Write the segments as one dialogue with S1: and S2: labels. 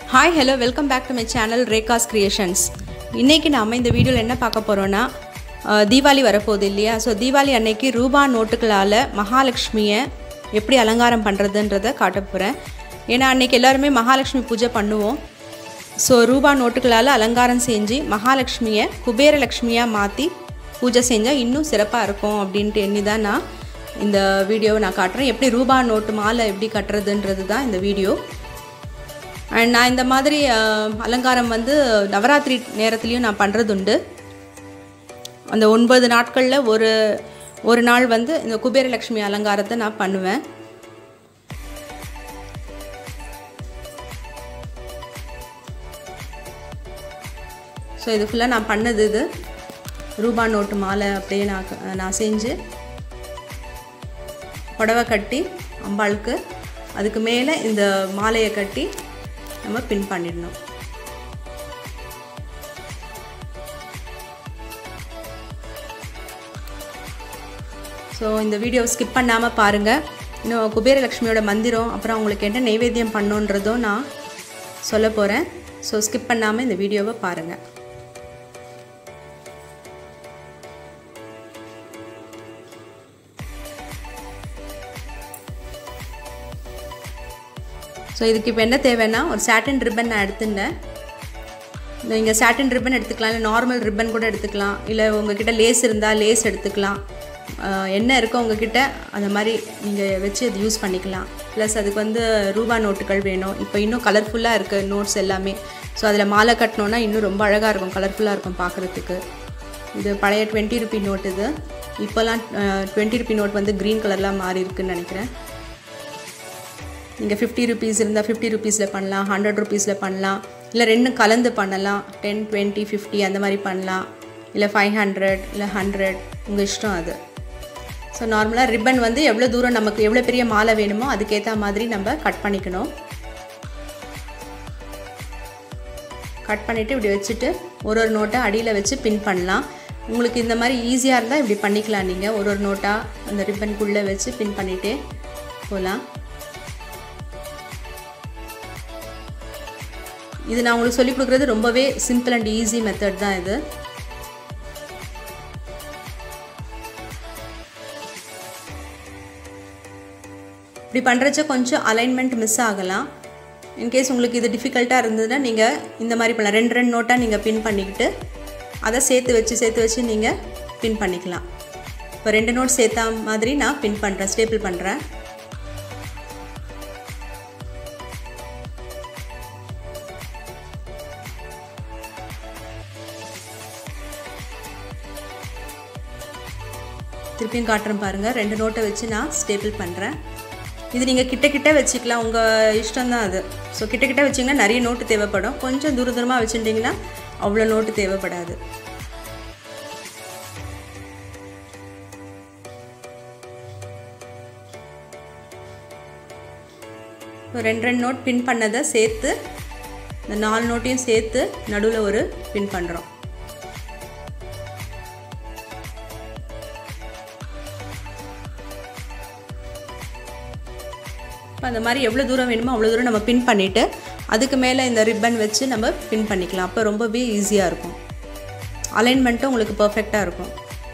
S1: hi hello welcome back to my channel Rekha's creations இன்றைக்கி நாம் இந்த வீடியோவில் என்ன பார்க்க போகிறோன்னா அஹ், தீபாவளி வரப்போகுது இல்லையா ஸோ தீபாவளி அன்னைக்கு ரூபா நோட்டுகளால் மகாலட்சுமியை எப்படி அலங்காரம் பண்ணுறதுன்றதை காட்ட போகிறேன் ஏன்னா அன்னைக்கு எல்லாருமே மகாலட்சுமி பூஜை பண்ணுவோம் ஸோ ரூபா நோட்டுகளால் அலங்காரம் செஞ்சு மகாலட்சுமியை குபேரலட்சுமியாக மாற்றி பூஜை செஞ்சால் இன்னும் சிறப்பாக இருக்கும் அப்படின்ட்டு எண்ணி தான் நான் இந்த வீடியோவை நான் காட்டுறேன் எப்படி ரூபா நோட்டு மாலை எப்படி கட்டுறதுன்றது தான் இந்த வீடியோ அண்ட் நான் இந்த மாதிரி அஹ், அலங்காரம் வந்து நவராத்திரி நேரத்துலையும் நான் பண்ணுறதுண்டு அந்த ஒன்பது நாட்களில் ஒரு ஒரு நாள் வந்து இந்த குபேரலட்சுமி அலங்காரத்தை நான் பண்ணுவேன் ஸோ இது ஃபுல்லாக நான் பண்ணது இது ரூபா நோட்டு மாலை அப்படியே நான் க- நான் செஞ்சு புடவை கட்டி அம்பாளுக்கு அதுக்கு மேலே இந்த மாலையை கட்டி நம்ம பின் பண்ணிடணும் ஸோ இந்த வீடியோ ஸ்கிப் பண்ணாமல் பாருங்கள் இன்னும் குபேரலட்சுமியோட மந்திரம் அப்புறம் அவங்களுக்கு என்ன நைவேத்தியம் பண்ணோன்றதும் நான் சொல்ல போகிறேன் ஸோ ஸ்கிப் பண்ணாமல் இந்த வீடியோவை பாருங்கள் ஸோ இதுக்கு இப்போ என்ன தேவைன்னா ஒரு சாட்டின் ரிப்பன் நான் எடுத்துட்டேன் நீங்கள் சாட்டின் ரிப்பன் எடுத்துக்கலாம் இல்லை நார்மல் ரிப்பன் கூட எடுத்துக்கலாம் இல்லை உங்ககிட்ட லேஸ் இருந்தால் லேஸ் எடுத்துக்கலாம் ஆஹ் என்ன இருக்கோ உங்ககிட்ட அந்த மாதிரி நீங்கள் வச்சு அது யூஸ் பண்ணிக்கலாம் ப்ளஸ் அதுக்கு வந்து ரூபா நோட்டுகள் வேணும் இப்போ இன்னும் கலர்ஃபுல்லாக இருக்குது நோட்ஸ் எல்லாமே ஸோ அதில் மாலை கட்டினோன்னா இன்னும் ரொம்ப அழகாக இருக்கும் கலர்ஃபுல்லாக இருக்கும் பார்க்குறதுக்கு இது பழைய டுவெண்ட்டி ருபி நோட் இது இப்போல்லாம் டுவெண்ட்டி ருபி நோட் வந்து க்ரீன் கலர்லாம் மாறி இருக்குன்னு நினைக்கிறேன் நீங்கள் ஃபிஃப்டி ருபீஸ் இருந்தால் ஃபிஃப்டி ருபீஸில் பண்ணலாம் ஹண்ட்ரட் ருபீஸில் பண்ணலாம் இல்லை ரெண்டும் கலந்து பண்ணலாம் டென் டுவெண்ட்டி ஃபிஃப்டி அந்த மாதிரி பண்ணலாம் இல்லை ஃபைவ் ஹண்ட்ரட் இல்லை ஹண்ட்ரட் உங்கள் இஷ்டம் அது ஸோ நார்மலாக ரிப்பன் வந்து எவ்வளோ தூரம் நமக்கு எவ்வளோ பெரிய மாலை வேணுமோ அதுக்கேற்ற மாதிரி நம்ம கட் பண்ணிக்கணும் கட் பண்ணிவிட்டு இப்படி வச்சுட்டு ஒரு ஒரு நோட்டை அடியில் வச்சு பின் பண்ணலாம் உங்களுக்கு இந்த மாதிரி ஈஸியாக இருந்தால் இப்படி பண்ணிக்கலாம் நீங்கள் ஒரு ஒரு நோட்டாக அந்த ரிப்பனுக்குள்ளே வச்சு பின் பண்ணிகிட்டே போகலாம் இது நான் உங்களுக்கு சொல்லிக் கொடுக்குறது ரொம்பவே சிம்பிள் அண்ட் ஈஸி மெத்தட் தான் இது இப்படி பண்ணுறச்ச கொஞ்சம் அலைன்மெண்ட் மிஸ் ஆகலாம் இன்கேஸ் உங்களுக்கு இது டிஃபிகல்ட்டாக இருந்ததுன்னா நீங்கள் இந்த மாதிரி பண்ணலாம் ரெண்டு ரெண்டு நோட்டாக நீங்கள் பின் பண்ணிக்கிட்டு அதை சேர்த்து வச்சு சேர்த்து வச்சு நீங்கள் பின் பண்ணிக்கலாம் இப்போ ரெண்டு நோட் சேர்த்தா மாதிரி நான் பின் பண்ணுறேன் ஸ்டேபிள் பண்ணுறேன் திருப்பியும் காட்டுறேன் பாருங்கள் ரெண்டு நோட்டை வச்சு நான் ஸ்டேபிள் பண்ணுறேன் இது நீங்கள் கிட்ட கிட்ட வச்சுக்கலாம் உங்கள் இஷ்டம் தான் அது ஸோ கிட்ட கிட்ட வச்சிங்கன்னா நிறைய நோட்டு தேவைப்படும் கொஞ்சம் தூர தூரமாக வச்சுட்டிங்கன்னா அவ்வளோ நோட்டு தேவைப்படாது இப்போ ரெண்டு ரெண்டு நோட் பின் பண்ணதை சேர்த்து இந்த நாலு நோட்டையும் சேர்த்து நடுவில் ஒரு பின் பண்ணுறோம் இப்போ அந்த மாதிரி எவ்வளோ தூரம் வேணுமோ அவ்வளோ தூரம் நம்ம பின் பண்ணிவிட்டு அதுக்கு மேலே இந்த ரிப்பன் வச்சு நம்ம பின் பண்ணிக்கலாம் அப்போ ரொம்பவே ஈஸியாக இருக்கும் அலைன்மெண்ட்டும் உங்களுக்கு பர்ஃபெக்டாக இருக்கும்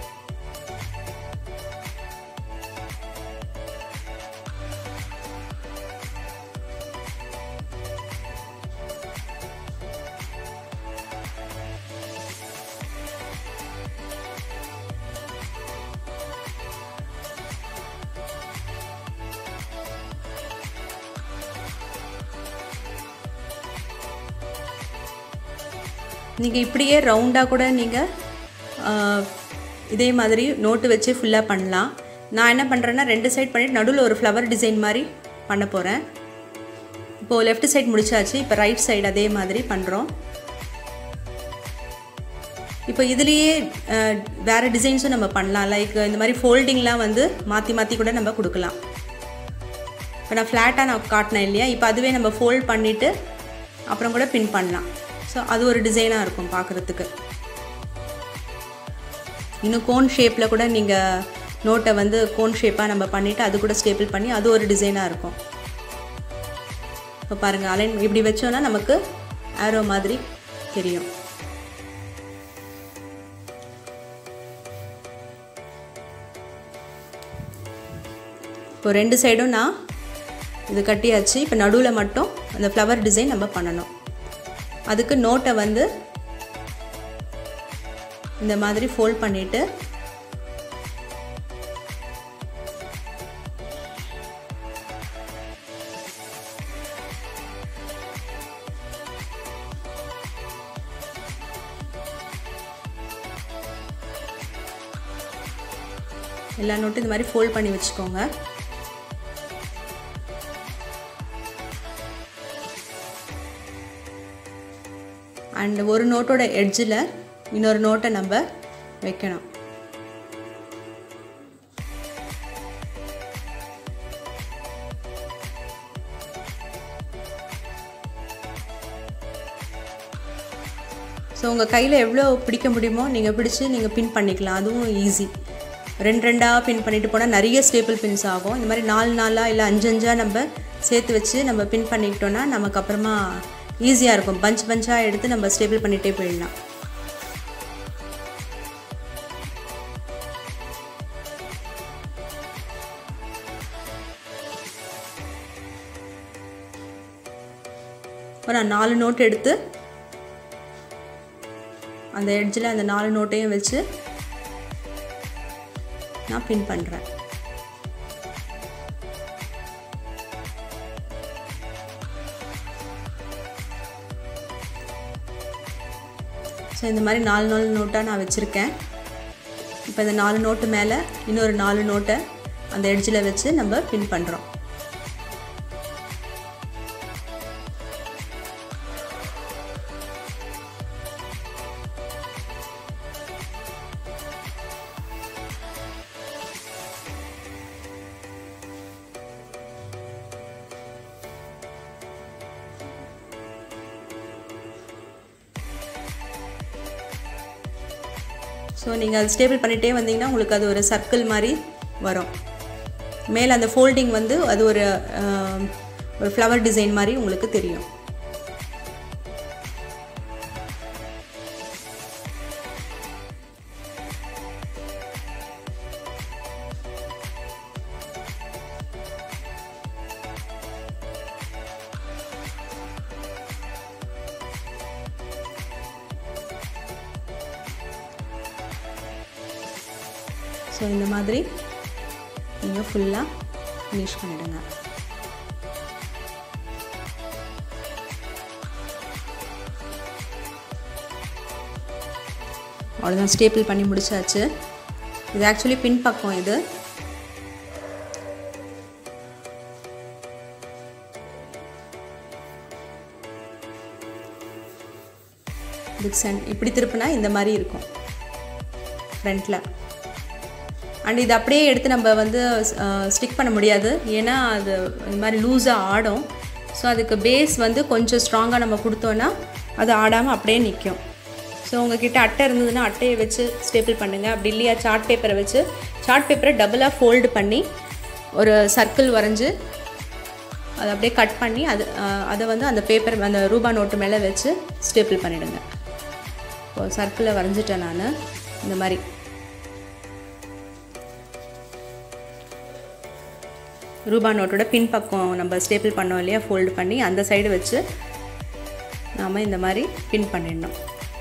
S1: நீங்கள் இப்படியே ரவுண்டாக கூட நீங்கள் இதே மாதிரி நோட்டு வச்சு ஃபுல்லாக பண்ணலாம் நான் என்ன பண்ணுறேன்னா ரெண்டு சைட் பண்ணிவிட்டு நடுவில் ஒரு ஃப்ளவர் டிசைன் மாதிரி பண்ண போகிறேன் இப்போது லெஃப்ட் சைடு முடிச்சாச்சு இப்போ ரைட் சைடு அதே மாதிரி பண்ணுறோம் இப்போ இதுலேயே அஹ், வேறு டிசைன்ஸும் நம்ம பண்ணலாம் லைக் இந்த மாதிரி ஃபோல்டிங்லாம் வந்து மாற்றி மாற்றி கூட நம்ம கொடுக்கலாம் இப்போ நான் ஃப்ளாட்டாக நான் காட்டினேன் இல்லையா இப்போ அதுவே நம்ம ஃபோல்ட் பண்ணிவிட்டு அப்புறம் கூட பின் பண்ணலாம் ஸோ அது ஒரு டிசைனாக இருக்கும் பார்க்குறதுக்கு இன்னும் கோன் ஷேப்பில் கூட நீங்கள் நோட்டை வந்து கோன் ஷேப்பாக நம்ம பண்ணிவிட்டு அது கூட ஸ்டேபிள் பண்ணி அது ஒரு டிசைனாக இருக்கும் இப்போ பாருங்கள் அலைன் இப்படி வச்சோன்னா நமக்கு ஆரோ மாதிரி தெரியும் இப்போ ரெண்டு சைடும் நான் இது கட்டியாச்சு இப்போ நடுவில் மட்டும் அந்த ஃப்ளவர் டிசைன் நம்ம பண்ணணும் அதுக்கு நோட்டை வந்து இந்த மாதிரி ஃபோல்ட் பண்ணிவிட்டு எல்லா நோட்டும் இந்த மாதிரி ஃபோல்ட் பண்ணி வச்சுக்கோங்க அண்ட் ஒரு நோட்டோட எட்ஜில் இன்னொரு நோட்டை நம்ம வைக்கணும் ஸோ உங்கள் கையில் எவ்வளோ பிடிக்க முடியுமோ நீங்கள் பிடிச்சி நீங்கள் பின் பண்ணிக்கலாம் அதுவும் ஈஸி ரெண்டு ரெண்டாக பின் பண்ணிட்டு போனால் நிறைய ஸ்டேபிள் பின்ஸ் ஆகும் இந்த மாதிரி நாலு நாளாக இல்லை அஞ்சு அஞ்சாக நம்ம சேர்த்து வச்சு நம்ம பின் பண்ணிக்கிட்டோன்னா நமக்கு அப்புறமா ஈஸியாக இருக்கும் பஞ்ச் பஞ்சாக எடுத்து நம்ம ஸ்டேபிள் பண்ணிகிட்டே போயிடலாம் இப்போ நான் நாலு நோட் எடுத்து அந்த எட்ஜில் அந்த நாலு நோட்டையும் வச்சு நான் பின் பண்ணுறேன் ஸோ இந்த மாதிரி நாலு நாலு நோட்டாக நான் வச்சுருக்கேன் இப்போ இந்த நாலு நோட்டு மேலே இன்னொரு நாலு நோட்டை அந்த எட்ஜில் வச்சு நம்ம பின் பண்ணுறோம் ஸோ நீங்கள் அது ஸ்டேபிள் பண்ணிகிட்டே வந்தீங்கன்னா உங்களுக்கு அது ஒரு சர்க்கிள் மாதிரி வரும் மேலே அந்த ஃபோல்டிங் வந்து அது ஒரு ஆஹ், ஒரு ஃப்ளவர் டிசைன் மாதிரி உங்களுக்கு தெரியும் ஸோ இந்த மாதிரி நீங்கள் ஃபுல்லாக ஃபினிஷ் பண்ணிடுங்க அவ்வளோதான் ஸ்டேபிள் பண்ணி முடிச்சாச்சு இது ஆக்சுவலி பின் பக்கம் இது இதுக்கு சென் இப்படி திருப்பினா இந்த மாதிரி இருக்கும் ஃப்ரண்ட்டில் அண்ட் இது அப்படியே எடுத்து நம்ம வந்து ஸ்டிக் பண்ண முடியாது ஏன்னா அது இந்த மாதிரி லூஸாக ஆடும் ஸோ அதுக்கு பேஸ் வந்து கொஞ்சம் ஸ்ட்ராங்காக நம்ம கொடுத்தோன்னா அது ஆடாமல் அப்படியே நிற்கும் ஸோ உங்ககிட்ட அட்டை இருந்ததுன்னா அட்டையை வச்சு ஸ்டேபிள் பண்ணுங்கள் அப்படி இல்லையா சார்ட் பேப்பரை வச்சு சார்ட் பேப்பரை டபுளாக ஃபோல்டு பண்ணி ஒரு சர்க்கிள் வரைஞ்சி அதை அப்படியே கட் பண்ணி அது அஹ், அதை வந்து அந்த பேப்பர் அந்த ரூபா நோட்டு மேலே வச்சு ஸ்டேபிள் பண்ணிவிடுங்க இப்போ சர்க்கிளை வரைஞ்சிட்டேன் நான் இந்த மாதிரி ரூபா நோட்டோட பின்பக்கம் நம்ம ஸ்டேபிள் பண்ணோம் இல்லையா ஃபோல்டு பண்ணி அந்த சைடு வச்சு நாம் இந்த மாதிரி பின் பண்ணிடணும்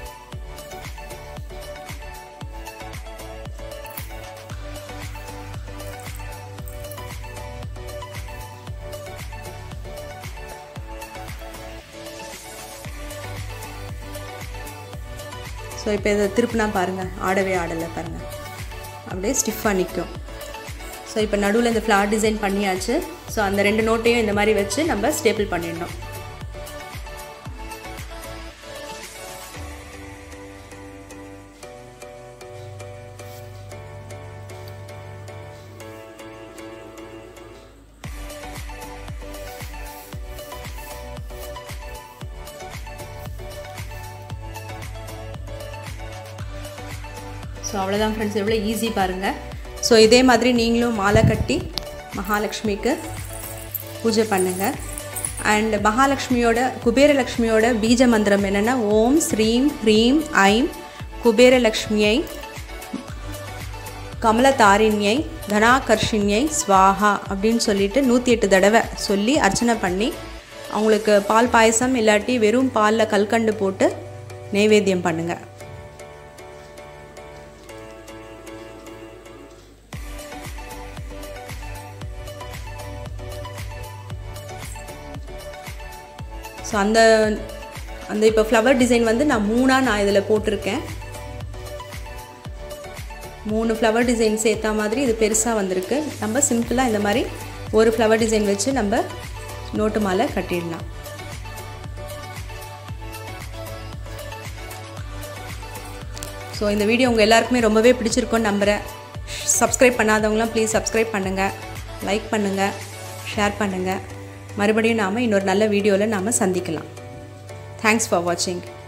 S1: ஸோ இப்போ இதை திருப்பினா பாருங்கள் ஆடவே ஆடலை பாருங்கள் அப்படியே ஸ்டிஃபாக நிற்கும் ஸோ இப்போ நடுவில் இந்த ஃப்ளார் டிசைன் பண்ணியாச்சு ஸோ அந்த ரெண்டு நோட்டையும் இந்த மாதிரி வச்சு நம்ம ஸ்டேபிள் பண்ணிடணும் ஸோ அவ்வளோதான் ஃப்ரெண்ட்ஸ் எவ்வளோ ஈஸி பாருங்கள் ஸோ இதே மாதிரி நீங்களும் மாலை கட்டி மகாலட்சுமிக்கு பூஜை பண்ணுங்கள் அண்ட் மகாலட்சுமியோட குபேரலக்ஷ்மியோட பீஜ மந்திரம் என்னென்னா ஓம் ஸ்ரீம் ஹ்ரீம் ஐம் குபேரலக்ஷ்மியை கமலதாரிண்யை தனாகர்ஷிணியை ஸ்வாஹா அப்படின்னு சொல்லிட்டு நூற்றி எட்டு தடவை சொல்லி அர்ச்சனை பண்ணி அவங்களுக்கு பால் பாயசம் இல்லாட்டி வெறும் பாலில் கல்கண்டு போட்டு நைவேத்தியம் பண்ணுங்கள் ஸோ அந்த அந்த இப்போ ஃப்ளவர் டிசைன் வந்து நான் மூணாக நான் இதில் போட்டிருக்கேன் மூணு ஃப்ளவர் டிசைன் சேர்த்தா மாதிரி இது பெருசாக வந்திருக்கு நம்ம சிம்பிளாக இந்த மாதிரி ஒரு ஃப்ளவர் டிசைன் வச்சு நம்ம நோட்டு மாலை கட்டிடலாம் ஸோ இந்த வீடியோ உங்கள் எல்லாருக்குமே ரொம்பவே பிடிச்சிருக்கோன்னு நம்புகிறேன் சப்ஸ்கிரைப் பண்ணாதவங்களாம் ப்ளீஸ் சப்ஸ்கிரைப் பண்ணுங்கள் லைக் பண்ணுங்கள் ஷேர் பண்ணுங்கள் மறுபடியும் நாம் இன்னொரு நல்ல வீடியோவில் நாம் சந்திக்கலாம் தேங்க்ஸ் ஃபார் வாட்சிங்